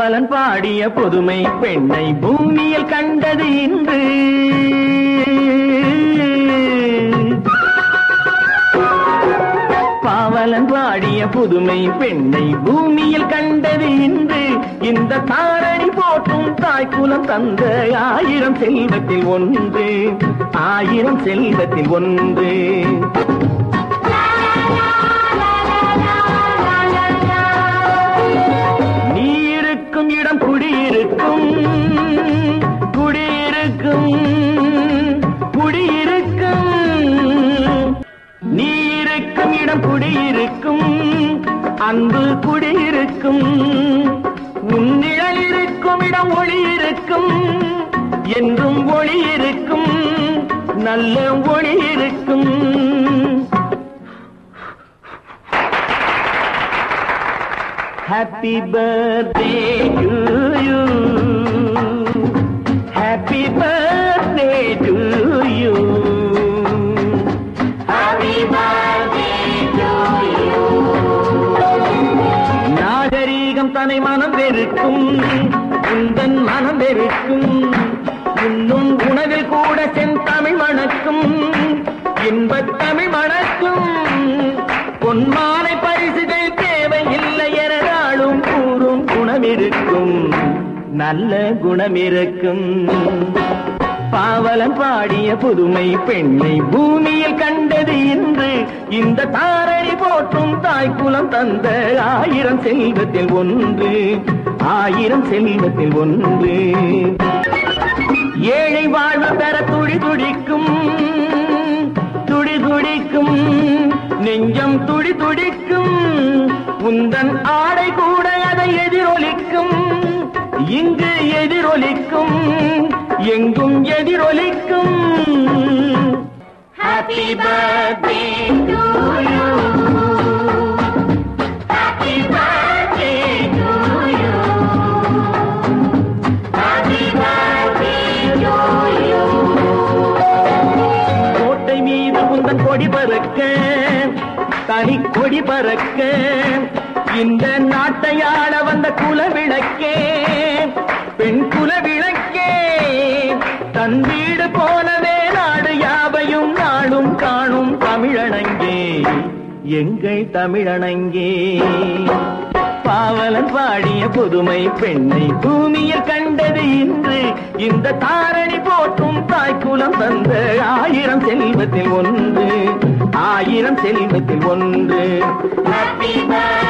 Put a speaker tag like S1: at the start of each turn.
S1: பாவலன் பாடிய புதுமை பெண்ணை பூமியில் கண்டது இன்று பாவலன் பாடிய புதுமை பெண்ணை பூமியில் கண்டது இன்று இந்த தாரணி போற்றும் தாய்க்குலம் தந்த ஆயிரம் செல்வத்தில் ஒன்று ஆயிரம் செல்வத்தில் ஒன்று நீ இருக்கும் இடம் குடியிருக்கும் குடியிருக்கும் குடியிருக்கும் நீ இருக்கும் இடம் குடியிருக்கும் அன்பு குடியிருக்கும் உன் நிழல் இருக்கும் இடம் ஒளி இருக்கும் என்றும் ஒளி இருக்கும் நல்ல ஒளி இருக்கும் Happy birthday to you. Happy birthday to you. Happy birthday to you. நாகரீகம் தன்னை மனம் வெறுக்கும் உந்தன் மனம் வெறுக்கும் இன்னும் உணவில் கூட செந்தமிழ் மணக்கும் இன்பத் தமிழ் மணக்கும் பொன்மாலை பரிசுகள் தேவையில்லை என நாளும் கூறும் குணமிருக்கும் நல்ல குணமிருக்கும் பாவலன் பாடிய புதுமை பெண்ணை பூமியில் கண்டது இன்று இந்த தாரணி போற்றும் தாய்க்குலம் தந்த ஆயிரம் செல்வத்தில் ஒன்று ஆயிரம் செல்வத்தில் ஒன்று ஏழை வாழ்வு பெற துடி துடிக்கும் துடி துடிக்கும் நெஞ்சம் துடி துடிக்கும் உந்தன் ஆடை கூட அதை எதிரொலிக்கும் இங்கு எதிரொலிக்கும் எங்கும் எதிரொலிக்கும்
S2: Happy birthday to you. Happy birthday to you. Happy birthday to you.
S1: கோட்டை மீது உந்தன் கொடி பறக்க தனி கொடி பறக்க இந்த நாட்டை ஆள வந்த குல விளக்கே பெண் குல விளக்கே தன் வீடு போனதே நாடு யாவையும் நாளும் காணும் தமிழனங்கே எங்கள் தமிழனங்கே பாவலன் பாடிய புதுமை பெண்ணை பூமியில் கண்டது இன்று இந்த தாரணி போற்றும் தாய்க்குலம் தந்த ஆயிரம் செல்வத்தில் ஒன்று ஆயிரம் செல்வத்தில் ஒன்று
S2: Happy birthday